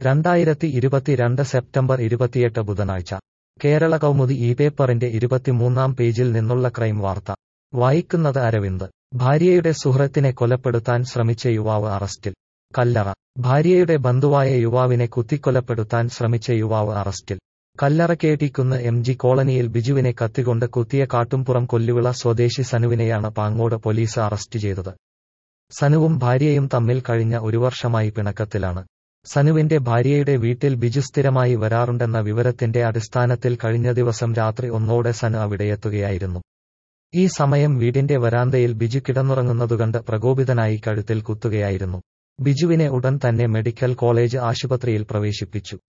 രണ്ടായിരത്തി ഇരുപത്തിരണ്ട് സെപ്റ്റംബർ ഇരുപത്തിയെട്ട് ബുധനാഴ്ച കേരള കൗമുദി ഈ പേപ്പറിന്റെ ഇരുപത്തിമൂന്നാം പേജിൽ നിന്നുള്ള ക്രൈം വാർത്ത വായിക്കുന്നത് അരവിന്ദ് ഭാര്യയുടെ സുഹൃത്തിനെ കൊലപ്പെടുത്താൻ ശ്രമിച്ച യുവാവ് അറസ്റ്റിൽ കല്ലറ ഭാര്യയുടെ ബന്ധുവായ യുവാവിനെ കുത്തിക്കൊലപ്പെടുത്താൻ ശ്രമിച്ച യുവാവ് അറസ്റ്റിൽ കല്ലറക്കേട്ടിക്കുന്ന് എം ജി കോളനിയിൽ ബിജുവിനെ കത്തികൊണ്ട് കുത്തിയ കാട്ടുംപുറം കൊല്ലുവിള സ്വദേശി സനുവിനെയാണ് പാങ്ങോട് പോലീസ് അറസ്റ്റ് ചെയ്തത് സനുവും ഭാര്യയും തമ്മിൽ കഴിഞ്ഞ ഒരു വർഷമായി പിണക്കത്തിലാണ് സനുവിന്റെ ഭാര്യയുടെ വീട്ടിൽ ബിജു സ്ഥിരമായി വരാറുണ്ടെന്ന വിവരത്തിന്റെ അടിസ്ഥാനത്തിൽ കഴിഞ്ഞ ദിവസം രാത്രി ഒന്നോടെ സനു അവിടെയെത്തുകയായിരുന്നു ഈ സമയം വീടിന്റെ വരാന്തയിൽ ബിജു കിടന്നുറങ്ങുന്നതുകണ്ട് പ്രകോപിതനായി കഴുത്തിൽ കുത്തുകയായിരുന്നു ബിജുവിനെ ഉടൻ തന്നെ മെഡിക്കൽ കോളേജ് ആശുപത്രിയിൽ പ്രവേശിപ്പിച്ചു